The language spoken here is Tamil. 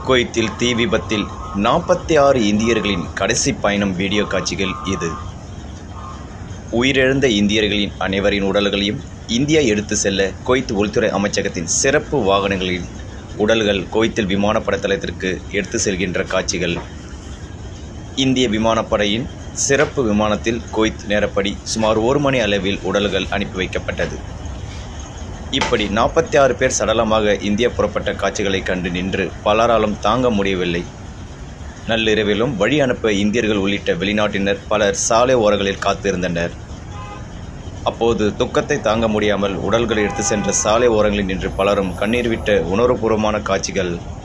குவைத்தில் தீ விபத்தில் நாற்பத்தி ஆறு இந்தியர்களின் கடைசி பயணம் வீடியோ காட்சிகள் இது உயிரிழந்த இந்தியர்களின் அனைவரின் உடல்களையும் இந்தியா எடுத்து செல்ல குவைத் உள்துறை அமைச்சகத்தின் சிறப்பு வாகனங்களில் உடல்கள் குவைத்தில் விமானப்படை தளத்திற்கு எடுத்து செல்கின்ற காட்சிகள் இந்திய விமானப்படையின் சிறப்பு விமானத்தில் குவைத் நேரப்படி சுமார் ஒரு மணி அளவில் உடல்கள் அனுப்பி வைக்கப்பட்டது இப்படி நாற்பத்தி ஆறு பேர் சடலமாக இந்தியா புறப்பட்ட காட்சிகளை கண்டு நின்று பலராலும் தாங்க முடியவில்லை நள்ளிரவிலும் வழி அனுப்ப இந்தியர்கள் உள்ளிட்ட வெளிநாட்டினர் பலர் சாலை ஓரங்களில் காத்திருந்தனர் அப்போது துக்கத்தை தாங்க முடியாமல் உடல்களை எடுத்து சென்ற சாலை ஓரங்களில் நின்று பலரும் கண்ணீர் விட்ட உணர்வுபூர்வமான காட்சிகள்